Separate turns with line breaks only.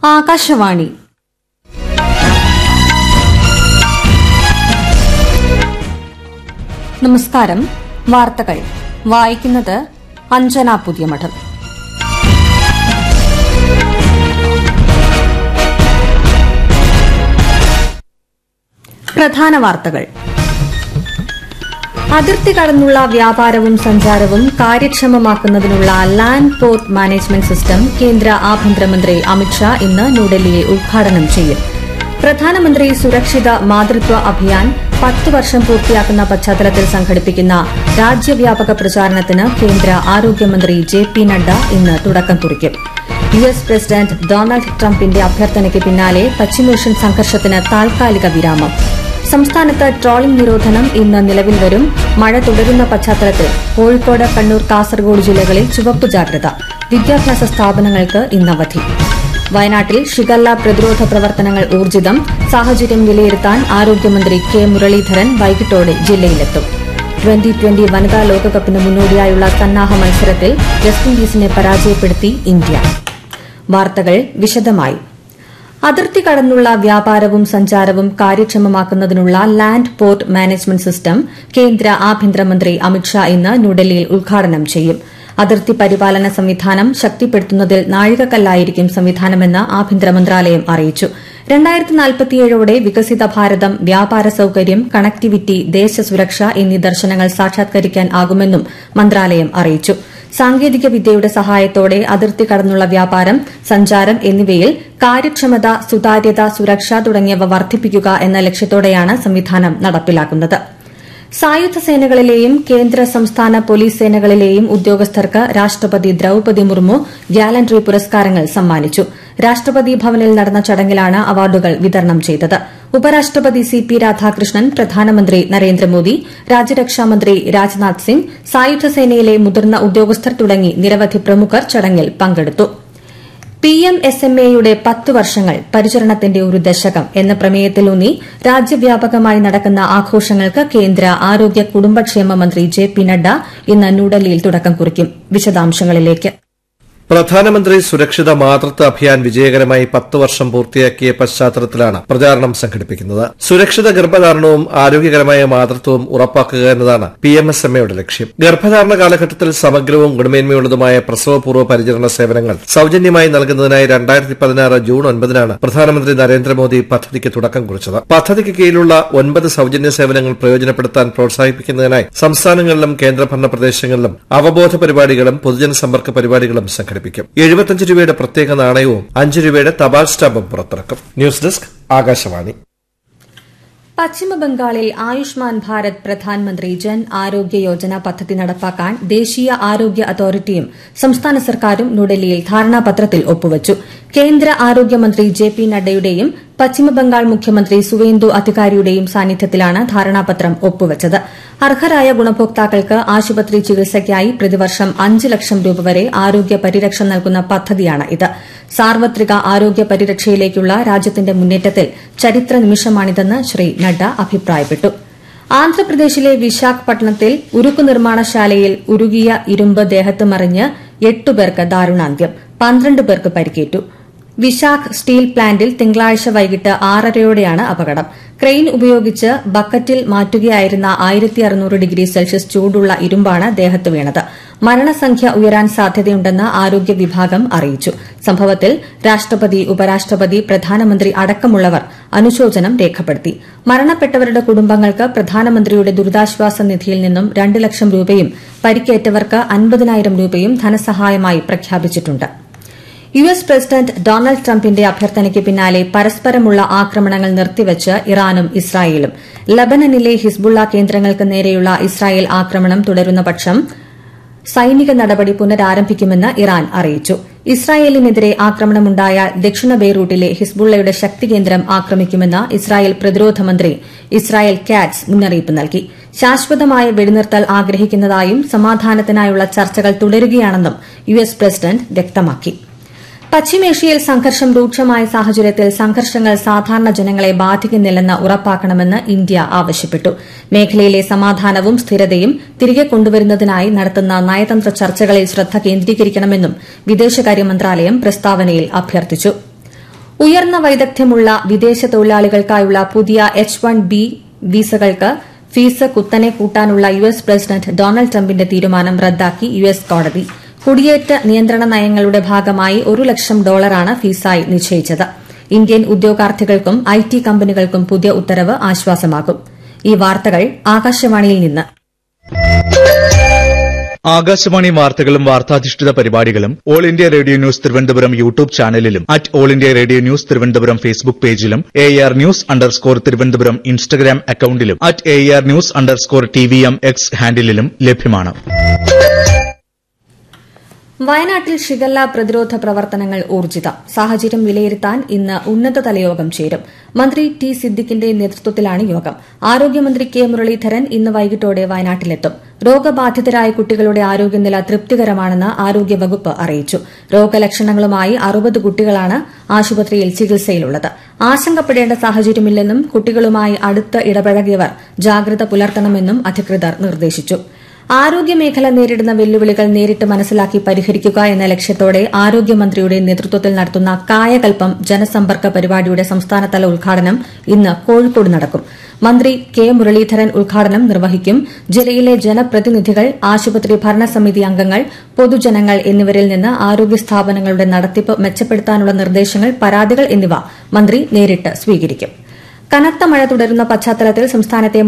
ആകാശവാണി നമസ്കാരം വാർത്തകൾ വായിക്കുന്നത് അഞ്ജന പുതിയമഠം പ്രധാന വാർത്തകൾ അതിർത്തി കടന്നുള്ള വ്യാപാരവും സഞ്ചാരവും കാര്യക്ഷമമാക്കുന്നതിനുള്ള ലാൻഡ് പോർട്ട് മാനേജ്മെന്റ് സിസ്റ്റം കേന്ദ്ര ആഭ്യന്തരമന്ത്രി അമിത്ഷാ ഇന്ന് ന്യൂഡൽഹിയിൽ ഉദ്ഘാടനം ചെയ്യും പ്രധാനമന്ത്രി സുരക്ഷിത മാതൃത്വ അഭിയാൻ പത്ത് വർഷം പൂർത്തിയാക്കുന്ന പശ്ചാത്തലത്തിൽ സംഘടിപ്പിക്കുന്ന രാജ്യവ്യാപക പ്രചാരണത്തിന് കേന്ദ്ര ആരോഗ്യമന്ത്രി ജെ പി നഡ്ഡ ഇന്ന് തുടക്കം കുറിക്കും യു എസ് പ്രസിഡന്റ് ഡൊണാൾഡ് ട്രംപിന്റെ അഭ്യർത്ഥനയ്ക്ക് പിന്നാലെ പശ്ചിമേഷ്യൻ സംഘർഷത്തിന് താൽക്കാലിക വിരാമം സംസ്ഥാനത്ത് ട്രോളിംഗ് നിരോധനം ഇന്ന് നിലവിൽ വരും മഴ തുടരുന്ന പശ്ചാത്തലത്തിൽ കോഴിക്കോട് കണ്ണൂർ കാസർഗോഡ് ജില്ലകളിൽ ചുവപ്പ് ജാഗ്രത വിദ്യാഭ്യാസ സ്ഥാപനങ്ങൾക്ക് ഇന്നവധി വയനാട്ടിൽ ഷിഗല്ല പ്രതിരോധ പ്രവർത്തനങ്ങൾ ഊർജിതം സാഹചര്യം വിലയിരുത്താൻ ആരോഗ്യമന്ത്രി കെ മുരളീധരൻ വൈകിട്ടോടെ ജില്ലയിലെത്തും ട്വന്റി ട്വന്റി വനിതാ ലോകകപ്പിന് മുന്നോടിയായുള്ള സന്നാഹ മത്സരത്തിൽ വെസ്റ്റ് ഇൻഡീസിനെ പരാജയപ്പെടുത്തി ഇന്ത്യ വാർത്തകൾ വിശദമായി അതിർത്തി കടന്നുള്ള വ്യാപാരവും സഞ്ചാരവും കാര്യക്ഷമമാക്കുന്നതിനുള്ള ലാൻഡ് പോർട്ട് മാനേജ്മെന്റ് സിസ്റ്റം കേന്ദ്ര ആഭ്യന്തരമന്ത്രി അമിത്ഷാ ഇന്ന് ന്യൂഡൽഹിയിൽ ഉദ്ഘാടനം ചെയ്യും അതിർത്തി പരിപാലന സംവിധാനം ശക്തിപ്പെടുത്തുന്നതിൽ നാഴികക്കല്ലായിരിക്കും സംവിധാനമെന്ന് ആഭ്യന്തര മന്ത്രാലയം അറിയിച്ചു ോടെ വികസിത ഭാരതം വ്യാപാര സൌകര്യം കണക്ടിവിറ്റി ദേശസുരക്ഷ എന്നീ ദർശനങ്ങൾ സാക്ഷാത്കരിക്കാനാകുമെന്നും മന്ത്രാലയം അറിയിച്ചു സാങ്കേതിക വിദ്യയുടെ സഹായത്തോടെ അതിർത്തി കടന്നുള്ള വ്യാപാരം സഞ്ചാരം എന്നിവയിൽ കാര്യക്ഷമത സുതാര്യത സുരക്ഷ തുടങ്ങിയവ വർദ്ധിപ്പിക്കുക എന്ന ലക്ഷ്യത്തോടെയാണ് സംവിധാനം നടപ്പിലാക്കുന്നത് സായുധ സേനകളിലെയും കേന്ദ്ര സംസ്ഥാന പോലീസ് സേനകളിലെയും ഉദ്യോഗസ്ഥർക്ക് രാഷ്ട്രപതി ദ്രൌപതി മുർമു ഗ്യാലൻട്രി പുരസ്കാരങ്ങൾ സമ്മാനിച്ചു രാഷ്ട്രപതി ഭവനിൽ നടന്ന ചടങ്ങിലാണ് അവാർഡുകൾ വിതരണം ചെയ്തത് ഉപരാഷ്ട്രപതി സി പി രാധാകൃഷ്ണൻ പ്രധാനമന്ത്രി നരേന്ദ്രമോദി രാജ്യരക്ഷാമന്ത്രി രാജ്നാഥ് സിംഗ് സായുധ സേനയിലെ മുതിർന്ന ഉദ്യോഗസ്ഥർ തുടങ്ങി നിരവധി പ്രമുഖർ ചടങ്ങിൽ പങ്കെടുത്തു പി എം എസ് എം എയുടെ പത്ത് വർഷങ്ങൾ പരിചരണത്തിന്റെ ഒരു ദശകം എന്ന പ്രമേയത്തിലൂന്നി രാജ്യവ്യാപകമായി നടക്കുന്ന ആഘോഷങ്ങൾക്ക് കേന്ദ്ര ആരോഗ്യ കുടുംബക്ഷേമ മന്ത്രി ജെ പി നഡ്ഡ ഇന്ന് ന്യൂഡൽഹിയിൽ തുടക്കം കുറിക്കും വിശദാംശങ്ങളിലേക്ക്
പ്രധാനമന്ത്രി സുരക്ഷിത മാതൃത്വ അഭിയാൻ വിജയകരമായി പത്ത് വർഷം പൂർത്തിയാക്കിയ പശ്ചാത്തലത്തിലാണ് പ്രചാരണം സംഘടിപ്പിക്കുന്നത് സുരക്ഷിത ഗർഭധാരണവും ആരോഗ്യകരമായ മാതൃത്വവും ഉറപ്പാക്കുക എന്നതാണ് പി എം എസ് എം എയുടെ ലക്ഷ്യം ഗർഭധാരണ കാലഘട്ടത്തിൽ സമഗ്രവും ഗുണമേന്മയുള്ളതുമായ പ്രസവപൂർവ്വ പരിചരണ സേവനങ്ങൾ സൌജന്യമായി നൽകുന്നതിനായി രണ്ടായിരത്തി പതിനാറ് ജൂൺ ഒൻപതിനാണ് പ്രധാനമന്ത്രി നരേന്ദ്രമോദി പദ്ധതിക്ക് തുടക്കം കുറിച്ചത് പദ്ധതിക്ക് കീഴിലുള്ള ഒൻപത് സൌജന്യ സേവനങ്ങൾ പ്രയോജനപ്പെടുത്താൻ പ്രോത്സാഹിപ്പിക്കുന്നതിനായി സംസ്ഥാനങ്ങളിലും കേന്ദ്രഭരണ പ്രദേശങ്ങളിലും അവബോധ പരിപാടികളും പൊതുജന സമ്പർക്ക പരിപാടികളും സംഘടിപ്പിക്കും എഴുപത്തിയഞ്ച് രൂപയുടെ പ്രത്യേക നാണയവും അഞ്ച് രൂപയുടെ തപാൽ സ്റ്റാമ്പും പുറത്തിറക്കും ന്യൂസ് ഡെസ്ക് ആകാശവാണി
പശ്ചിമബംഗാളിൽ ആയുഷ്മാൻ ഭാരത് പ്രധാൻമന്ത്രി ജൻ ആരോഗ്യ യോജന പദ്ധതി നടപ്പാക്കാൻ ദേശീയ ആരോഗ്യ അതോറിറ്റിയും സംസ്ഥാന സർക്കാരും ന്യൂഡൽഹിയിൽ ധാരണാപത്രത്തിൽ ഒപ്പുവച്ചു കേന്ദ്ര ആരോഗ്യമന്ത്രി ജെ പി നഡ്ഡയുടെയും പശ്ചിമബംഗാൾ മുഖ്യമന്ത്രി സുവേന്ദു അധികാരിയുടെയും സാന്നിധ്യത്തിലാണ് ധാരണാപത്രം ഒപ്പുവച്ചത് അർഹരായ ഗുണഭോക്താക്കൾക്ക് ആശുപത്രി ചികിത്സയ്ക്കായി പ്രതിവർഷം അഞ്ച് ലക്ഷം രൂപ വരെ ആരോഗ്യ പരിരക്ഷ നൽകുന്ന പദ്ധതിയാണ് ഇത് സാർവത്രിക ആരോഗ്യ പരിരക്ഷയിലേക്കുള്ള രാജ്യത്തിന്റെ മുന്നേറ്റത്തിൽ ചരിത്ര നിമിഷമാണിതെന്ന് ശ്രീ നഡ്ഡ അഭിപ്രായപ്പെട്ടു ആന്ധ്രാപ്രദേശിലെ വിശാഖപട്ടണത്തിൽ ഉരുക്കു നിർമ്മാണശാലയിൽ ഉരുകിയ ഇരുമ്പ് ദേഹത്ത് മറിഞ്ഞ് എട്ടുപേർക്ക് ദാരുണാന്ത്യം പന്ത്രണ്ട് പേർക്ക് പരിക്കേറ്റു വിശാഖ് സ്റ്റീൽ പ്ലാന്റിൽ തിങ്കളാഴ്ച വൈകിട്ട് ആറരയോടെയാണ് അപകടം ക്രെയിൻ ഉപയോഗിച്ച് ബക്കറ്റിൽ മാറ്റുകയായിരുന്ന ആയിരത്തി അറുന്നൂറ് ഡിഗ്രി സെൽഷ്യസ് ചൂടുള്ള ഇരുമ്പാണ് ദേഹത്ത് വീണത് മരണസംഖ്യ ഉയരാൻ സാധ്യതയുണ്ടെന്ന് ആരോഗ്യ വിഭാഗം അറിയിച്ചു സംഭവത്തിൽ രാഷ്ട്രപതി ഉപരാഷ്ട്രപതി പ്രധാനമന്ത്രി അടക്കമുള്ളവർ അനുശോചനം രേഖപ്പെടുത്തി മരണപ്പെട്ടവരുടെ കുടുംബങ്ങൾക്ക് പ്രധാനമന്ത്രിയുടെ ദുരിതാശ്വാസ നിധിയിൽ നിന്നും രണ്ട് ലക്ഷം രൂപയും പരിക്കേറ്റവർക്ക് അൻപതിനായിരം രൂപയും ധനസഹായമായി പ്രഖ്യാപിച്ചിട്ടുണ്ട് യു എസ് പ്രസിഡന്റ് ഡൊണാൾഡ് ട്രംപിന്റെ അഭ്യർത്ഥനയ്ക്ക് പിന്നാലെ പരസ്പരമുള്ള ആക്രമണങ്ങൾ നിർത്തിവച്ച് ഇറാനും ഇസ്രായേലും ലബനനിലെ ഹിസ്ബുള്ള കേന്ദ്രങ്ങൾക്ക് നേരെയുള്ള ഇസ്രായേൽ ആക്രമണം തുടരുന്ന പക്ഷം സൈനിക നടപടി പുനരാരംഭിക്കുമെന്ന് ഇറാൻ അറിയിച്ചു ഇസ്രായേലിനെതിരെ ആക്രമണമുണ്ടായാൽ ദക്ഷിണ ബെയ്റൂട്ടിലെ ഹിസ്ബുള്ളയുടെ ശക്തി കേന്ദ്രം ആക്രമിക്കുമെന്ന് ഇസ്രായേൽ പ്രതിരോധ മന്ത്രി ഇസ്രായേൽ കാറ്റ്സ് മുന്നറിയിപ്പ് നൽകി ശാശ്വതമായ വെടിനിർത്തൽ ആഗ്രഹിക്കുന്നതായും സമാധാനത്തിനായുള്ള ചർച്ചകൾ തുടരുകയാണെന്നും യു എസ് പ്രസിഡന്റ് വ്യക്തമാക്കി പശ്ചിമേഷ്യയിൽ സംഘർഷം രൂക്ഷമായ സാഹചര്യത്തിൽ സംഘർഷങ്ങൾ സാധാരണ ജനങ്ങളെ ബാധിക്കുന്നില്ലെന്ന് ഉറപ്പാക്കണമെന്ന് ഇന്ത്യ ആവശ്യപ്പെട്ടു മേഖലയിലെ സമാധാനവും സ്ഥിരതയും തിരികെ കൊണ്ടുവരുന്നതിനായി നടത്തുന്ന നയതന്ത്ര ചർച്ചകളിൽ ശ്രദ്ധ കേന്ദ്രീകരിക്കണമെന്നും വിദേശകാര്യ മന്ത്രാലയം പ്രസ്താവനയിൽ അഭ്യർത്ഥിച്ചു ഉയർന്ന വൈദഗ്ധ്യമുള്ള വിദേശ തൊഴിലാളികൾക്കായുള്ള പുതിയ എച്ച് വൺ ബി വിസകൾക്ക് ഫീസ് കുത്തനെ കൂട്ടാനുള്ള യു എസ് പ്രസിഡന്റ് ഡൊണാൾഡ് ട്രംപിന്റെ തീരുമാനം റദ്ദാക്കി യു എസ് കോടതി കുടിയേറ്റ നിയന്ത്രണ നയങ്ങളുടെ ഭാഗമായി ഒരു ലക്ഷം ഡോളറാണ് ഫീസായി നിശ്ചയിച്ചത് ഇന്ത്യൻ ഉദ്യോഗാർത്ഥികൾക്കും ഐ ടി കമ്പനികൾക്കും പുതിയ ഉത്തരവ് ആശ്വാസമാകും ഈ വാർത്തകൾ ആകാശവാണിയിൽ നിന്ന്
ആകാശവാണി വാർത്തകളും വാർത്താധിഷ്ഠിത പരിപാടികളും All India Radio News Thiruvananthapuram YouTube ചാനലിലും at All India Radio News Thiruvananthapuram Facebook പേജിലും A R news underscore Thiruvananthapuram Instagram അക്കൌണ്ടിലും at A R news underscore T V M X ഹാൻഡിലും ലഭ്യമാണ്
വയനാട്ടിൽ ഷിഗല്ല പ്രതിരോധ പ്രവർത്തനങ്ങൾ ഊർജിതം സാഹചര്യം വിലയിരുത്താൻ ഇന്ന് ഉന്നതതല യോഗം ചേരും മന്ത്രി ടി സിദ്ദിഖിന്റെ നേതൃത്വത്തിലാണ് യോഗം ആരോഗ്യമന്ത്രി കെ മുരളീധരൻ ഇന്ന് വൈകിട്ടോടെ വയനാട്ടിലെത്തും രോഗബാധിതരായ കുട്ടികളുടെ ആരോഗ്യനില തൃപ്തികരമാണെന്ന് ആരോഗ്യവകുപ്പ് അറിയിച്ചു രോഗലക്ഷണങ്ങളുമായി അറുപത് കുട്ടികളാണ് ആശുപത്രിയിൽ ചികിത്സയിലുള്ളത് ആശങ്കപ്പെടേണ്ട സാഹചര്യമില്ലെന്നും കുട്ടികളുമായി അടുത്ത് ഇടപഴകിയവർ ജാഗ്രത പുലർത്തണമെന്നും അധികൃതർ നിർദ്ദേശിച്ചു ആരോഗ്യമേഖല നേരിടുന്ന വെല്ലുവിളികൾ നേരിട്ട് മനസ്സിലാക്കി പരിഹരിക്കുക എന്ന ലക്ഷ്യത്തോടെ ആരോഗ്യമന്ത്രിയുടെ നേതൃത്വത്തിൽ നടത്തുന്ന കായകൽപ്പം ജനസമ്പർക്ക പരിപാടിയുടെ സംസ്ഥാനതല ഉദ്ഘാടനം ഇന്ന് കോഴിക്കോട് നടക്കും മന്ത്രി കെ മുരളീധരൻ ഉദ്ഘാടനം നിർവഹിക്കും ജില്ലയിലെ ജനപ്രതിനിധികൾ ആശുപത്രി ഭരണസമിതി അംഗങ്ങൾ പൊതുജനങ്ങൾ എന്നിവരിൽ നിന്ന് ആരോഗ്യ സ്ഥാപനങ്ങളുടെ നടത്തിപ്പ് മെച്ചപ്പെടുത്താനുള്ള നിർദ്ദേശങ്ങൾ പരാതികൾ എന്നിവ മന്ത്രി നേരിട്ട് സ്വീകരിക്കും കനത്ത മഴ തുടരുന്ന പശ്ചാത്തലത്തിൽ സംസ്ഥാനത്തെ